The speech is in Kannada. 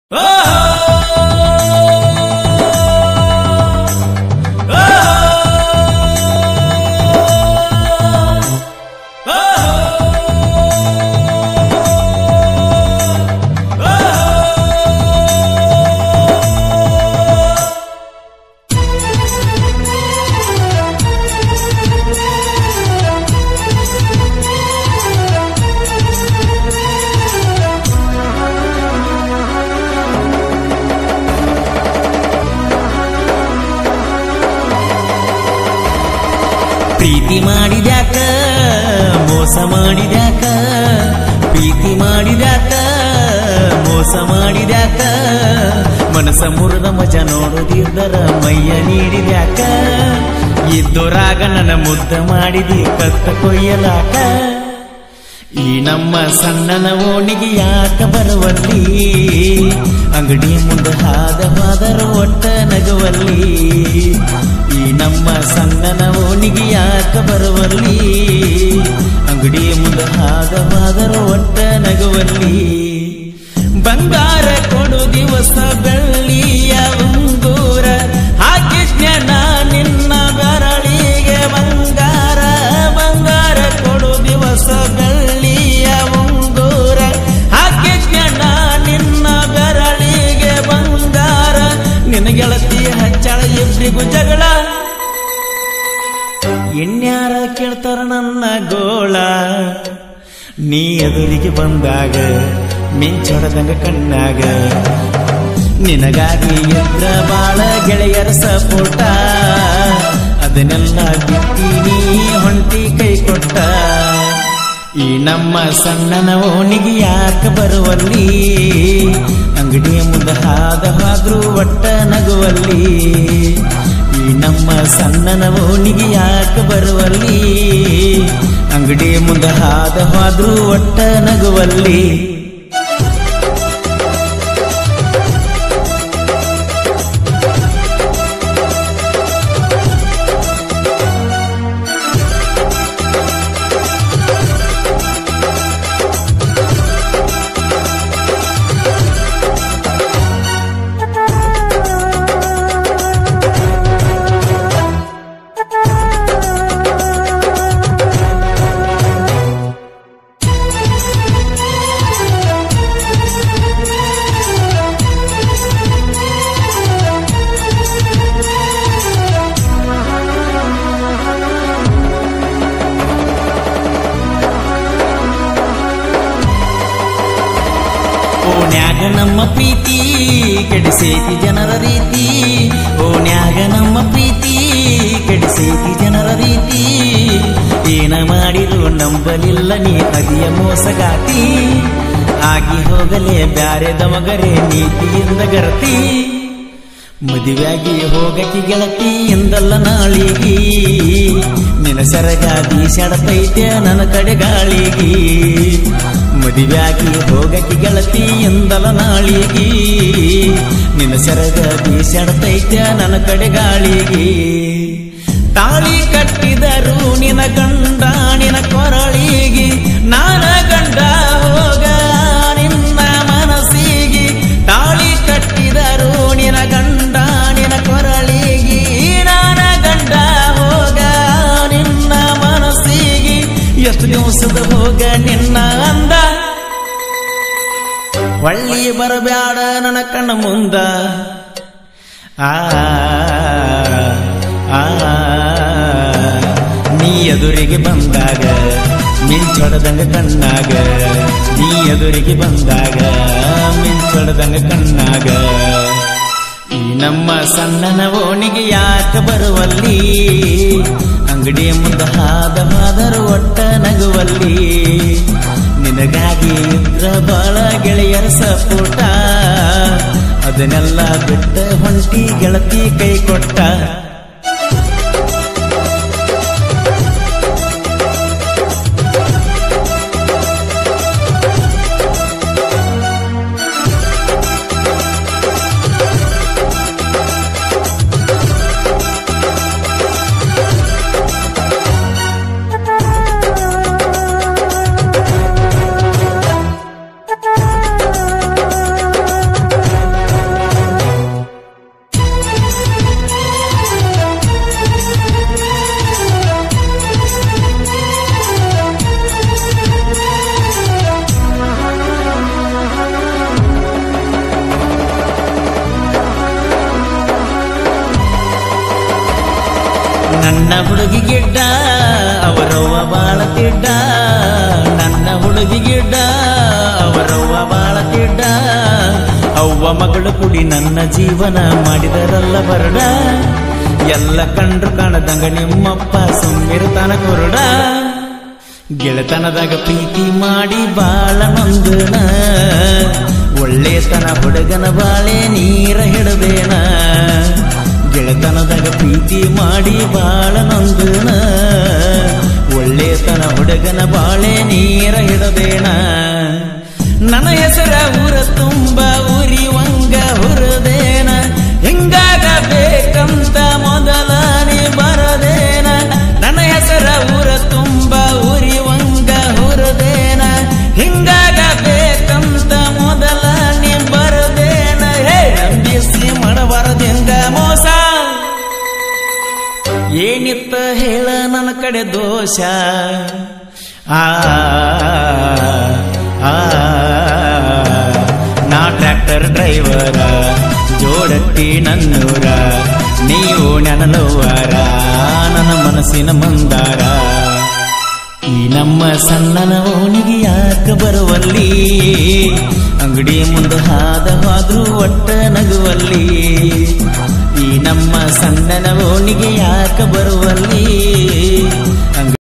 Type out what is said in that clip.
ಪ್ರೀತಿ ಮಾಡಿದ್ಯಾಕ ಮೋಸ ಮಾಡಿದ್ಯಾಕ ಪ್ರೀತಿ ಮಾಡಿದ್ಯಾಕ ಮೋಸ ಮಾಡಿದ್ಯಾಕ ಮನಸ ಮುರಿದ ಮಜ ನೋಡುದಿದ್ದರ ಮೈಯ ನೀಡಿದ್ಯಾಕ ಇದ್ದೋರಾಗ ನನ್ನ ಮುದ್ದ ಮಾಡಿದಿ ಕತ್ತ ಕೊಯ್ಯಲಾಕ ಈ ನಮ್ಮ ಸಣ್ಣನ ಓಣಿಗೆ ಯಾಕ ಬರುವಲ್ಲಿ ಅಂಗಡಿ ಮುಂದೆ ಹಾದ ಹೋದರು ಒಟ್ಟ ನಗುವಲ್ಲಿ ಈ ನಮ್ಮ ಸಣ್ಣನ ಓಣಿಗೆ ಯಾಕ ಬರುವಲ್ಲಿ ಅಂಗಡಿ ಮುಂದೆ ಹಾದ ಹೋದರು ಒಟ್ಟ ನಗುವಲ್ಲಿ ಬಂಗಾರ ಕೊಡು ದಿವಸ ಬೆಳ್ಳಿಯ ಉಂಗೂರ ಹಾಕಿದ್ನ ನಾ ನಿನ್ನ ಬೆರಳಿಗೆ ಬಂಗಾರ ಬಂಗಾರ ಕೊಡು ದಿವಸ ಬೆಳ್ಳಿಯ ಉಂಗೂರ ಹಾಕಿದ್ನ ನಾ ನಿನ್ನ ಬೆರಳಿಗೆ ಬಂಗಾರ ನಿನ್ನ ಗೆಳತಿ ಹಚ್ಚಳ ಇಬ್ರಿಗೂ ಜಗಳ ಇನ್ಯಾರ ಕೇಳ್ತಾರ ನನ್ನ ಗೋಳ ನೀ ಎದುರಿಗೆ ಬಂದಾಗ ಮಿಂಚೊಡದಂಗ ಕಣ್ಣಾಗ ನಿನಗಾಗಿ ಎದ್ರ ಬಾಳ ಗೆಳೆಯರ ಸಪೋಟ ಅದನ್ನೆಲ್ಲ ಬಿಟ್ಟಿ ನೀ ಹೊಂಟಿ ಕೈ ಕೊಟ್ಟ ಈ ನಮ್ಮ ಸಣ್ಣನ ಓಣಿಗೆ ಯಾಕ ಬರುವಲ್ಲಿ ಅಂಗಡಿ ಮುಂದೆ ಹಾದ ಹಾದ್ರು ಒಟ್ಟ ನಗುವಲ್ಲಿ ಈ ನಮ್ಮ ಸಣ್ಣನ ಓಣಿಗೆ ಯಾಕ ಬರುವಲ್ಲಿ ಅಂಗಡಿ ಮುಂದೆ ಹಾದ ಹಾದ್ರು ಒಟ್ಟ ನಗುವಲ್ಲಿ ಓಣ್ಯಾಗ ನಮ್ಮ ಪ್ರೀತಿ ಕೆಡಿಸೈತಿ ಜನರ ರೀತಿ ಓಣ್ಯಾಗ ನಮ್ಮ ಪ್ರೀತಿ ಕೆಡಿಸೈತಿ ಜನರ ರೀತಿ ಏನ ಮಾಡಿರು ನಂಬಲಿಲ್ಲ ನೀ ಅದಿಯ ಮೋಸಗಾತಿ ಆಗಿ ಹೋಗಲೇ ಬ್ಯಾರೆದ ಮಗರೇ ನೀತಿಯಿಂದ ಗರತಿ ಮದುವೆಯಾಗಿ ಹೋಗಕ್ಕೆ ಗೆಳತಿ ಎಂದಲ್ಲ ನಾಳಿಗಿ ನಿನ ಸರಗಾದಿ ಸೆಡತೈತೆ ನನ್ನ ಕಡೆ ಗಾಳಿಗಿ ಮದುವೆಯಾಗಿ ಹೋಗಕ್ಕೆ ಗೆಳತಿ ಎಂದಲ್ಲ ನಾಳಿಗಿ ನಿನ್ನ ಸರಗಾದಿ ಸೆಡತೈತೆ ನನ್ನ ಕಡೆ ಗಾಳಿಗಿ ತಾಳಿ ಕಟ್ಟಿದರು ನಿನ ಗಂಡ ನಿನ ಕೊರಳಿಗಿ ನಾನ ಗಂಡ ಹೋಗ ನಿನ್ನ ಮನಸ್ಸಿಗೆ ತಾಳಿ ಕಟ್ಟಿದರು ನಿನ ಗಂಡ ನಿನ ಕೊರಳಿಗಿ ನಾನ ಗಂಡ ಹೋಗ ನಿನ್ನ ಮನಸ್ಸಿಗೆ ಎಷ್ಟು ದಿವಸದ ಹೋಗ ನಿನ್ನ ಅಂದ ಹೊಳ್ಳಿ ಬರಬ್ಯಾಡ ನನ್ನ ಕಣ್ಣ ಮುಂದ ಆ ಆ ನೀ ಎದುರಿಗೆ ಬಂದಾಗ ಮಿಂಚೊಡದಂಗ ಕಣ್ಣಾಗ ನೀ ಎದುರಿಗೆ ಬಂದಾಗ ಮಿಂಚೊಡದಂಗ ಕಣ್ಣಾಗ ಈ ನಮ್ಮ ಸಣ್ಣನ ಓಣಿಗೆ ಯಾಕ ಬರುವಲ್ಲಿ ಅಂಗಡಿ ಮುಂದೆ ಹಾದ ಹಾದರು ಒಟ್ಟ ನಗುವಲ್ಲಿ ನಿನಗಾಗಿ ಇದ್ರ ಬಾಳ ಗೆಳೆಯರ ಸಪೋಟ ಅದನ್ನೆಲ್ಲ ಬಿಟ್ಟ ಹೊಂಟಿ ಗೆಳತಿ ಕೈ ಕೊಟ್ಟ ನನ್ನ ಹುಡುಗಿ ಗಿಡ್ಡ ಅವರವ್ವ ಬಾಳ ತಿಡ್ಡ ನನ್ನ ಹುಡುಗಿ ಗಿಡ್ಡ ಅವರವ್ವ ಬಾಳ ತಿಡ್ಡ ಅವ್ವ ಮಗಳು ಕುಡಿ ನನ್ನ ಜೀವನ ಮಾಡಿದರಲ್ಲ ಬರಡ ಎಲ್ಲ ಕಂಡ್ರು ಕಾಣದಂಗ ನಿಮ್ಮಪ್ಪ ಸುಮ್ಮಿರ್ತಾನ ಕುರುಡ ಗೆಳೆತನದಾಗ ಪ್ರೀತಿ ಮಾಡಿ ಬಾಳ ನೊಂದನ ಒಳ್ಳೆತನ ಹುಡುಗನ ಬಾಳೆ ನೀರ ಹಿಡದೇನ ಗೆಳೆತನದಾಗ ಪ್ರೀತಿ ಮಾಡಿ ಬಾಳ ನೊಂದನ ಒಳ್ಳೆತನ ಹುಡುಗನ ಬಾಳೆ ನೀರ ಹಿಡದೇನ ನನ್ನ ಹೆಸರ ಊರ ತುಂಬ ಉರಿವಂಗ ಹುರದೇನ ಹಿಂಗಾಗಬೇಕಂತ ಮೊದಲ ನೀ ಬರದೇನ ನನ್ನ ಹೆಸರ ಊರ ತುಂಬ ಉರಿವಂಗ ಹುರದೇನ ಹಿಂಗಾಗಬೇಕಂತ ಮೊದಲ ನೀ ಬರದೇನ ಹೇ ನಂಬಿಸಿ ಮಾಡಬಾರದೆಂಗ ಮೋಸ ಏನಿತ್ತ ಹೇಳ ನನ್ನ ಕಡೆ ದೋಷ ಆ ಆ, ನಾ ಟ್ರ್ಯಾಕ್ಟರ್ ಡ್ರೈವರ ಜೋಡಟ್ಟಿ ನನ್ನೂರ ನೀವು ನೆನಲುವರ ನನ್ನ ಮನಸ್ಸಿನ ಮಂದಾರ ಈ ನಮ್ಮ ಸಣ್ಣನ ಓಣಿಗೆ ಯಾಕ ಬರುವಲ್ಲಿ ಅಂಗಡಿ ಮುಂದೆ ಹಾದ ಹೋದ್ರು ಒಟ್ಟ ನಗುವಲ್ಲಿ ಈ ನಮ್ಮ ಸಣ್ಣನ ಓಣಿಗೆ ಯಾಕ ಬರುವಲ್ಲಿ